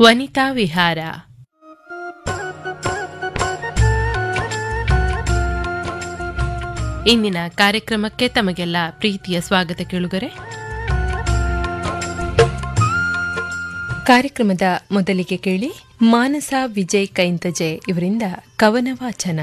ವನಿತಾ ವಿಹಾರ ಇಂದಿನ ಕಾರ್ಯಕ್ರಮಕ್ಕೆ ತಮಗೆಲ್ಲ ಪ್ರೀತಿಯ ಸ್ವಾಗತ ಕೇಳುಗರೆ ಕಾರ್ಯಕ್ರಮದ ಮೊದಲಿಗೆ ಕೇಳಿ ಮಾನಸ ವಿಜಯ್ ಕೈಂತಜೆ ಇವರಿಂದ ಕವನ ವಾಚನ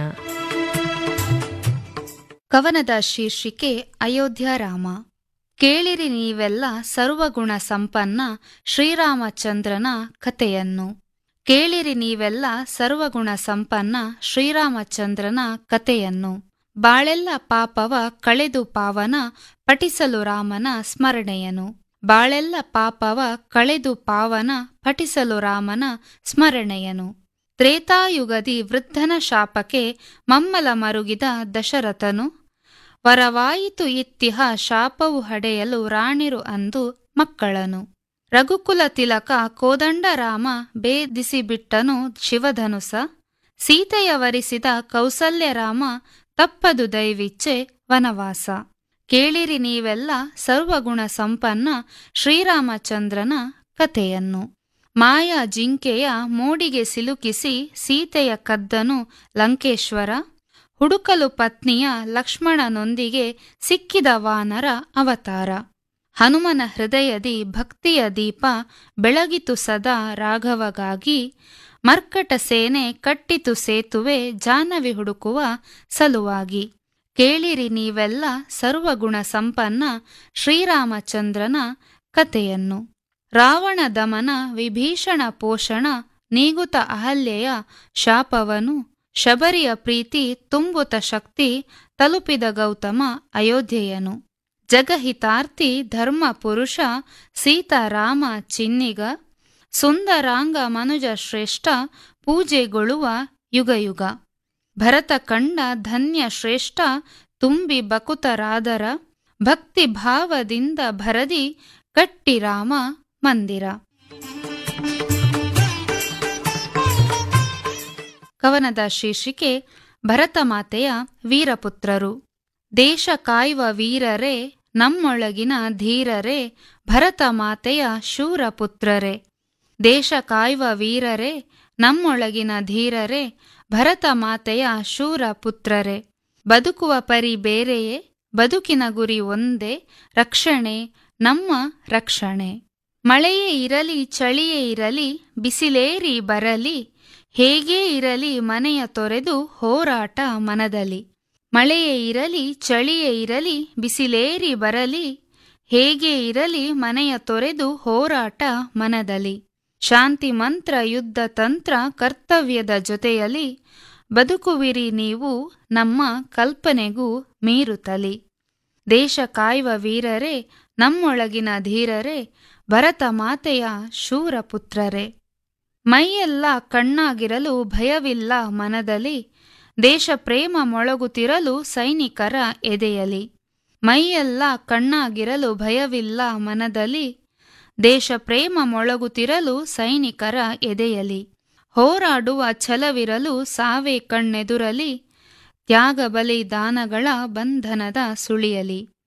ಕವನದ ಶೀರ್ಷಿಕೆ ಅಯೋಧ್ಯ ರಾಮ ಕೇಳಿರಿ ನೀವೆಲ್ಲ ಸರ್ವಗುಣ ಸಂಪನ್ನ ಶ್ರೀರಾಮಚಂದ್ರನ ಕಥೆಯನ್ನು ಕೇಳಿರಿ ನೀವೆಲ್ಲ ಸರ್ವಗುಣ ಸಂಪನ್ನ ಶ್ರೀರಾಮಚಂದ್ರನ ಕಥೆಯನ್ನು ಬಾಳೆಲ್ಲ ಪಾಪವ ಕಳೆದು ಪಾವನ ಪಠಿಸಲು ರಾಮನ ಸ್ಮರಣೆಯನು ಬಾಳೆಲ್ಲ ಪಾಪವ ಕಳೆದು ಪಾವನ ಪಠಿಸಲು ರಾಮನ ಸ್ಮರಣೆಯನು ತ್ರೇತಾಯುಗದಿ ವೃದ್ಧನ ಶಾಪಕ್ಕೆ ಮಮ್ಮಲ ಮರುಗಿದ ದಶರಥನು ವರವಾಯಿತು ಇತ್ತಿಹ ಶಾಪವು ಹಡೆಯಲು ರಾಣಿರು ಅಂದು ಮಕ್ಕಳನು ರಘುಕುಲ ತಿಲಕ ಕೋದಂಡರಾಮ ಬೇದಿಸಿಬಿಟ್ಟನು ಶಿವಧನುಸ ಸೀತೆಯ ವರಿಸಿದ ಕೌಸಲ್ಯರಾಮ ತಪ್ಪದು ದೈವಿಚ್ಛೆ ವನವಾಸ ಕೇಳಿರಿ ನೀವೆಲ್ಲ ಸರ್ವಗುಣ ಸಂಪನ್ನ ಶ್ರೀರಾಮಚಂದ್ರನ ಕಥೆಯನ್ನು ಮಾಯಾ ಜಿಂಕೆಯ ಮೋಡಿಗೆ ಸಿಲುಕಿಸಿ ಸೀತೆಯ ಕದ್ದನು ಲಂಕೇಶ್ವರ ಹುಡುಕಲು ಪತ್ನಿಯ ಲಕ್ಷ್ಮಣನೊಂದಿಗೆ ಸಿಕ್ಕಿದ ವಾನರ ಅವತಾರ ಹನುಮನ ಹೃದಯದಿ ಭಕ್ತಿಯ ದೀಪ ಬೆಳಗಿತು ಸದಾ ರಾಘವಗಾಗಿ ಮರ್ಕಟ ಸೇನೆ ಕಟ್ಟಿತು ಸೇತುವೆ ಜಾನವಿ ಹುಡುಕುವ ಸಲುವಾಗಿ ಕೇಳಿರಿ ನೀವೆಲ್ಲ ಸರ್ವಗುಣ ಸಂಪನ್ನ ಶ್ರೀರಾಮಚಂದ್ರನ ಕಥೆಯನ್ನು ರಾವಣ ದಮನ ವಿಭೀಷಣ ಪೋಷಣ ನೀಗುತ ಅಹಲ್ಯೆಯ ಶಾಪವನು ಶಬರಿಯ ಪ್ರೀತಿ ತುಂಬುತ ಶಕ್ತಿ ತಲುಪಿದ ಗೌತಮ ಅಯೋಧ್ಯೆಯನು ಜಗಹಿತಾರ್ಥಿ ಧರ್ಮ ಪುರುಷ ಸೀತಾರಾಮ ಚಿನ್ನಿಗ ಸುಂದರಾಂಗ ಮನುಜ ಶ್ರೇಷ್ಠ ಪೂಜೆಗೊಳ್ಳುವ ಯುಗಯುಗ ಭರತ ಕಂಡ ಧನ್ಯ ಶ್ರೇಷ್ಠ ತುಂಬಿ ಬಕುತರಾದರ ಭಕ್ತಿ ಭಾವದಿಂದ ಭರದಿ ಕಟ್ಟಿ ರಾಮ ಮಂದಿರ ಕವನದ ಶೀರ್ಷಿಕೆ ಭರತಮಾತೆಯ ವೀರಪುತ್ರರು ದೇಶ ಕಾಯುವ ವೀರರೇ ನಮ್ಮೊಳಗಿನ ಧೀರರೇ ಭರತ ಮಾತೆಯ ಶೂರಪುತ್ರರೇ ದೇಶ ಕಾಯುವ ವೀರರೇ ನಮ್ಮೊಳಗಿನ ಧೀರರೇ ಭರತ ಮಾತೆಯ ಶೂರ ಪುತ್ರರೇ ಬದುಕುವ ಪರಿ ಬೇರೆಯೇ ಬದುಕಿನ ಗುರಿ ಒಂದೇ ರಕ್ಷಣೆ ನಮ್ಮ ರಕ್ಷಣೆ ಮಳೆಯೇ ಇರಲಿ ಚಳಿಯೇ ಇರಲಿ ಬಿಸಿಲೇರಿ ಬರಲಿ ಹೇಗೇ ಇರಲಿ ಮನೆಯ ತೊರೆದು ಹೋರಾಟ ಮನದಲ್ಲಿ ಮಳೆಯೇ ಇರಲಿ ಚಳಿಯೇ ಇರಲಿ ಬಿಸಿಲೇರಿ ಬರಲಿ ಹೇಗೆ ಇರಲಿ ಮನೆಯ ತೊರೆದು ಹೋರಾಟ ಮನದಲ್ಲಿ ಶಾಂತಿ ಮಂತ್ರ ಯುದ್ಧ ತಂತ್ರ ಕರ್ತವ್ಯದ ಜೊತೆಯಲ್ಲಿ ಬದುಕುವಿರಿ ನೀವು ನಮ್ಮ ಕಲ್ಪನೆಗೂ ಮೀರುತ್ತಲಿ ದೇಶ ಕಾಯುವ ವೀರರೇ ನಮ್ಮೊಳಗಿನ ಧೀರರೇ ಭರತ ಮಾತೆಯ ಶೂರ ಪುತ್ರರೇ ಮೈಯೆಲ್ಲ ಕಣ್ಣಾಗಿರಲು ಭಯವಿಲ್ಲ ಮನದಲ್ಲಿ ದೇಶ ಪ್ರೇಮ ಮೊಳಗುತ್ತಿರಲು ಸೈನಿಕರ ಎದೆಯಲಿ ಮೈಯೆಲ್ಲ ಕಣ್ಣಾಗಿರಲು ಭಯವಿಲ್ಲ ಮನದಲ್ಲಿ ದೇಶ ಪ್ರೇಮ ಮೊಳಗುತ್ತಿರಲು ಸೈನಿಕರ ಎದೆಯಲಿ ಹೋರಾಡುವ ಛಲವಿರಲು ಸಾವೇ ಕಣ್ಣೆದುರಲಿ ತ್ಯಾಗ ಬಲಿದಾನಗಳ ಬಂಧನದ ಸುಳಿಯಲಿ